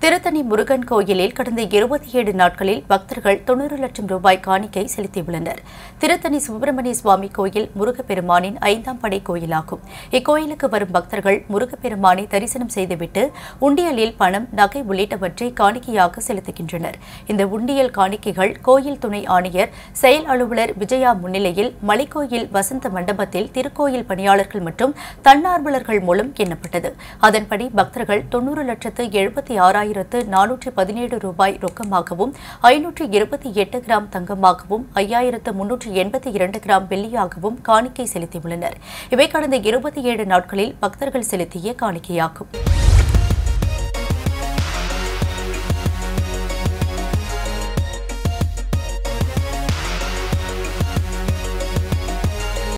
திருத்தணி முருகன் கோயிலில் கடந்த இருபத்தி ஏழு நாட்களில் பக்தர்கள் தொண்ணூறு லட்சம் ரூபாய் காணிக்கை செலுத்தியுள்ளனர் திருத்தணி சுப்பிரமணிய சுவாமி கோயில் முருகப்பெருமானின் ஐந்தாம் படை கோயிலாகும் இக்கோயிலுக்கு வரும் பக்தர்கள் முருகப்பெருமானை தரிசனம் செய்துவிட்டு உண்டியலில் பணம் நகை உள்ளிட்டவற்றை காணிக்கையாக செலுத்துகின்றனர் இந்த உண்டியல் காணிக்கைகள் கோயில் துணை ஆணையர் செயல் அலுவலர் விஜயா முன்னிலையில் மலைக்கோயில் வசந்த மண்டபத்தில் திருக்கோயில் பணியாளர்கள் மற்றும் தன்னார்வலர்கள் மூலம் எண்ணப்பட்டது அதன்படி பக்தர்கள் தொண்ணூறு லட்சத்து எழுபத்தி ஆறாயிரத்து நானூற்று பதினேழு ரூபாய் ரொக்கமாகவும் ஐநூற்று இருபத்தி எட்டு கிராம் தங்கமாகவும் ஐயாயிரத்து முன்னூற்று எண்பத்தி இரண்டு கிராம் வெள்ளியாகவும் காணிக்கை செலுத்தியுள்ளனர் இவை கடந்த இருபத்தி ஏழு நாட்களில் பக்தர்கள் செலுத்திய காணிக்கையாகும்